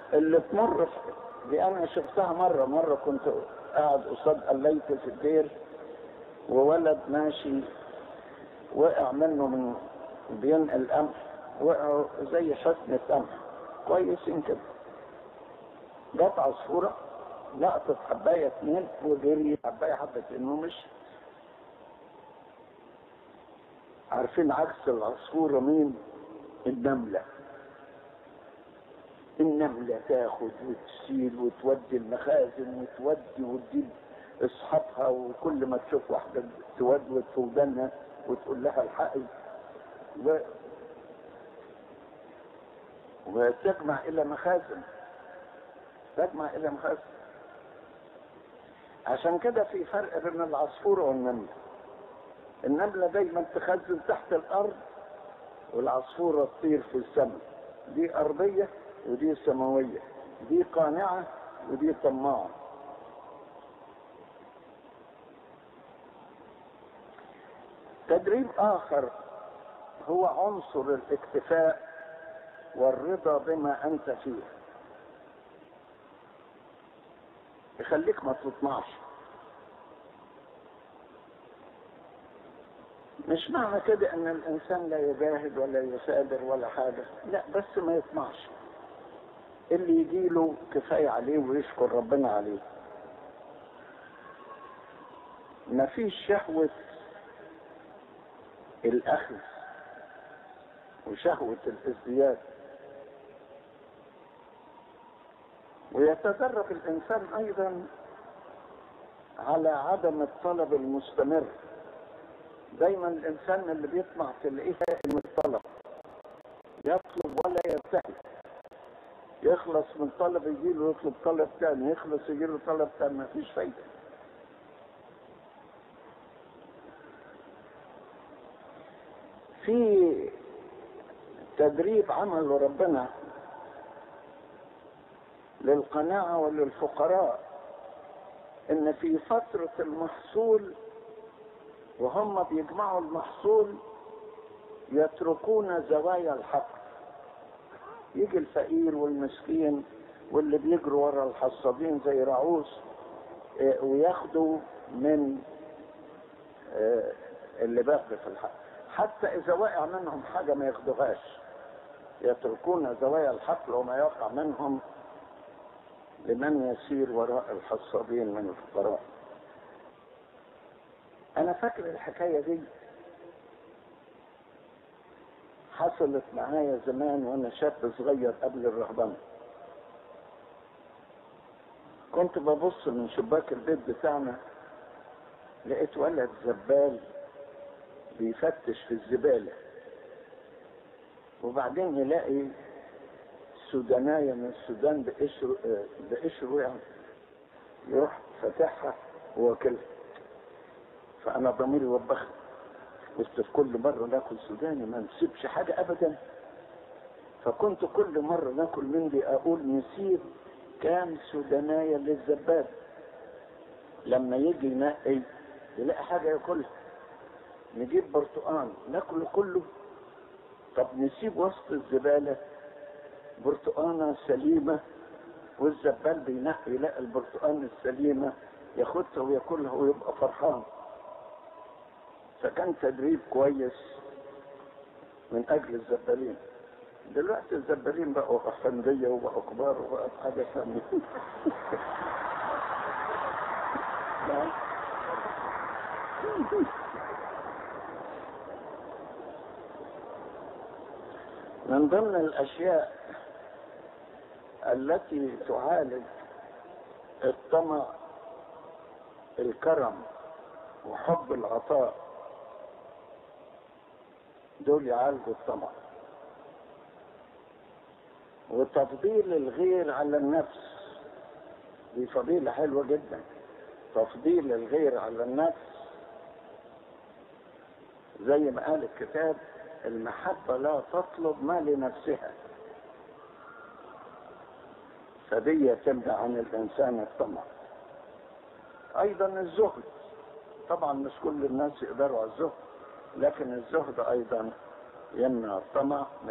اللي تمر دي انا شفتها مرة مرة كنت قاعد قصاد قليت في الدير وولد ماشي وقع منه من بينقل قمح وقعوا زي حسنة قمح كويسين كده جت عصفورة لقطت حباية اتنين وجري حباية حبت انه مش عارفين عكس العصفورة مين النملة النملة تاخد وتشيل وتودي المخازن وتودي وتجيب اصحابها وكل ما تشوف واحدة تودود في ودانها وتقول لها الحقي و... وتجمع الى مخازن تجمع الى مخازن عشان كده في فرق بين العصفورة والنملة النملة دايما تخزن تحت الارض والعصفورة تطير في السماء دي ارضية ودي سماوية دي قانعة ودي طماعة تدريب اخر هو عنصر الاكتفاء والرضا بما انت فيه يخليك ما تطمعش مش معنى كده ان الانسان لا يجاهد ولا يثابر ولا حاجة لا بس ما يطمعش اللي يجيله كفاية عليه ويشكر ربنا عليه ما فيش شهوة الاخذ وشهوة الازدياد ويتدرب الانسان ايضا على عدم الطلب المستمر دايما الانسان اللي بيطمع تلاقيه من الطلب يطلب ولا ينتهي يخلص من طلب يجيله يطلب طلب تاني يخلص يجيله طلب تاني مفيش فايدة في تدريب عمل ربنا للقناعة وللفقراء ان في فترة المحصول وهم بيجمعوا المحصول يتركون زوايا الحقل يجي الفقير والمسكين واللي بيجروا ورا الحصادين زي رعوس وياخدوا من اللي باقي في الحقل حتى اذا وقع منهم حاجة ما ياخدوهاش يتركون زوايا الحقل وما يقع منهم لمن يسير وراء الحصادين من الفقراء انا فاكر الحكاية دي حصلت معايا زمان وانا شاب صغير قبل الرهبنة كنت ببص من شباك البيت بتاعنا لقيت ولد زبال بيفتش في الزبالة وبعدين يلاقي سودانية من السودان بقشر بقشره يعني يروح فاتحها وواكلها فأنا ضميري وبخت بس في كل مرة ناكل سوداني ما نسيبش حاجة أبدا فكنت كل مرة ناكل من دي أقول نسيب كام سودانية للزبال لما يجي ينقي يلاقي حاجة ياكلها نجيب برتقان ناكله كله طب نسيب وسط الزبالة برتقانة سليمة والزبال بينقي يلاقي البرتقان السليمة ياخدها وياكلها ويبقى فرحان فكان تدريب كويس من اجل الزبالين دلوقتي الزبالين بقوا افندية وبقوا كبار وبقوا حاجة ثانية من ضمن الاشياء التي تعالج الطمع الكرم وحب العطاء دول يعالجوا الطمع وتفضيل الغير على النفس دي فضيلة حلوة جدا تفضيل الغير على النفس زي ما قال الكتاب المحبة لا تطلب ما لنفسها فدي تمنع عن الإنسان الطمع أيضا الزهد طبعا مش كل الناس يقدروا على الزهد لكن الزهد أيضا يمنع الطمع